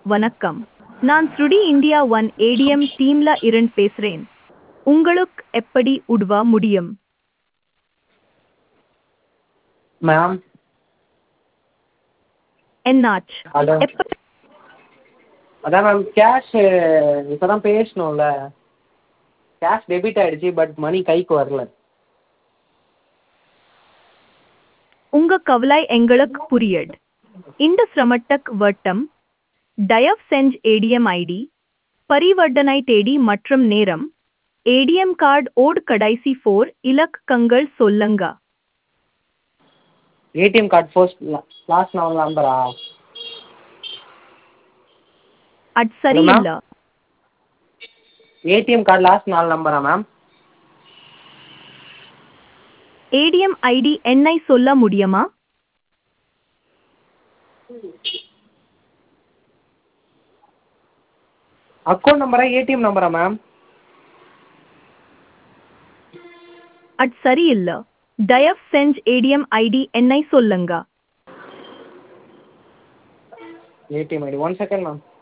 வணக்கம் நான் ஸ்ருடி இந்தியா ஒன் ஏடிஎம் டீம்ல இருந்து பேசுறேன் உங்களுக்கு எப்படி உதவ முடியும் மேம் என்னாச்சு ஹலோ எப்படி அதான் மேம் கேஷு இப்போ தான் பேசணும்ல கேஷ் டெபிட் ஆகிடுச்சி பட் மணி கைக்கு வரல உங்க கவலை எங்களுக்கு புரியுது இந்த சிரமத்துக்கு வட்டம் தயவு செஞ்சு ஏடிஎம் ஐடி பரிவர்த்தனை தேதி மற்றும் நேரம் ஏடிஎம் கார்டு ஓட் கடைசி ஃபோர் இலக்கங்கள் சொல்லுங்க ஏடிஎம் கார்டு ஃபர்ஸ்ட் லாஸ்ட் நாலு நம்பரா அது சரியில்ல ஏடிஎம் கார்டு லாஸ்ட் நாலு நம்பரா மேம் ஏடிஎம் ஐடி என்னை சொல்ல முடியுமா அக்கௌண்ட் நம்பரா ஏடிஎம் நம்பரா மேம் அது சரியில்ல தயவு செஞ்சு ஏடிஎம் ஐடி என்னை சொல்லுங்க ATM ID one second ma'am